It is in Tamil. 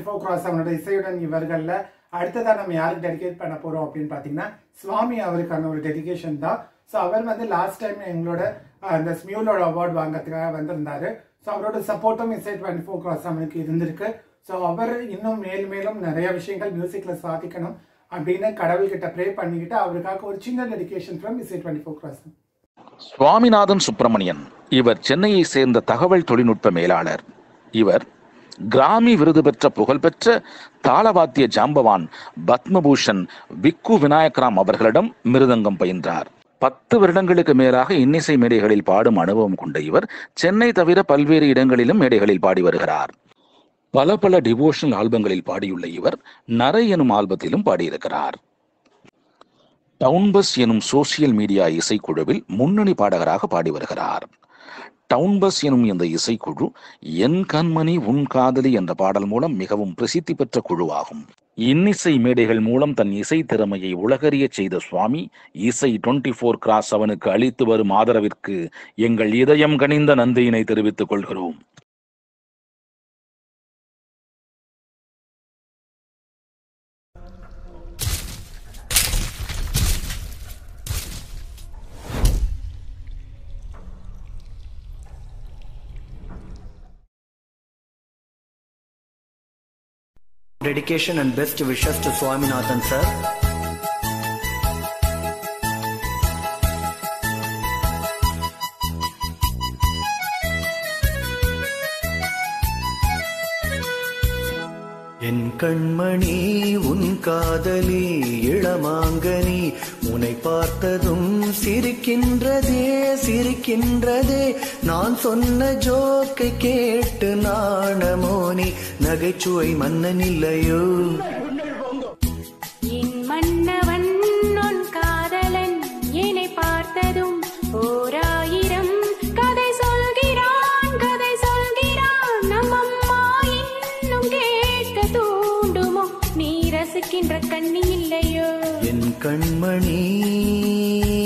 டுவெண்ட்டி ஃபோர் கிராஸ் அவனோட இசையுடன் இவர்களில் அடுத்ததாக நம்ம யாருக்கு டெடிகேட் பண்ண போகிறோம் அப்படின்னு பார்த்தீங்கன்னா சுவாமி அவருக்கான ஒரு டெடிகேஷன் தான் ஸோ அவர் வந்து லாஸ்ட் டைம் எங்களோட அஹ், அந்த ஸ்மியூலோட அவார்டு வாங்குறதுக்காக வந்திருந்தாரு ஸோ அவரோட சப்போர்ட்டும் இசை டுவெண்ட்டி ஃபோர் கிராஸ் அவனுக்கு இருந்திருக்கு ஸோ அவர் இன்னும் மேலும் மேலும் நிறைய விஷயங்கள் மியூசிக்கில் சாதிக்கணும் அப்படின்னு கடவுள்கிட்ட ப்ரே பண்ணிக்கிட்டு அவருக்காக ஒரு சின்ன டெடிகேஷன் ஃப்ரம் இசை twenty four cross Swaminathan Subramanian இவர் சென்னையை சேர்ந்த தகவல் தொழில்நுட்ப மேலாளர் இவர் கிராமி விருது பெற்ற புகழ்பெற்ற தாளவாத்திய ஜாம்பவான் பத்மபூஷன் விக்கு விநாயகராம் அவர்களிடம் மிருதங்கம் பயின்றார் பத்து வருடங்களுக்கு மேலாக இன்னிசை மேடைகளில் பாடும் அனுபவம் கொண்ட இவர் சென்னை தவிர பல்வேறு இடங்களிலும் மேடைகளில் பாடி வருகிறார் பல பல டிவோஷனல் ஆல்பங்களில் பாடியுள்ள இவர் நரை எனும் ஆல்பத்திலும் பாடியிருக்கிறார் டவுன் பஸ் எனும் சோசியல் மீடியா இசைக்குழுவில் முன்னணி பாடகராக பாடி வருகிறார் டவுன் பஸ் எனும் இந்த இசைக்குழு என் கண்மணி உன் காதலி என்ற பாடல் மூலம் மிகவும் பிரசித்தி பெற்ற குழுவாகும் இன்னிசை மேடைகள் மூலம் தன் இசை திறமையை உலகறியச் செய்த சுவாமி இசை டுவெண்ட்டி ஃபோர் கிராஸ் அவனுக்கு அளித்து வரும் ஆதரவிற்கு எங்கள் இதயம் கனிந்த நன்றியினை தெரிவித்துக் கொள்கிறோம் Dedication and best wishes to Swaminathan sir. என் கண்மணி உன் காதலி இளமாங்கனி உன்னை பார்த்ததும் சிரிக்கின்றதே சிரிக்கின்றதே நான் சொன்ன ஜோக்கை கேட்டு நாணமோனி நகைச்சுவை மன்னன் இல்லையோ என் மன்னவன் உன் காதலன் என்னை பார்த்ததும் ஓராயிரம் கதை சொல்கிறான் கதை சொல்கிறான் நம் அம்மா இன்னும் கேட்க தூண்டுமோ நீ ரசிக்கின்ற கண்ணி இல்லையோ என் கண்மணி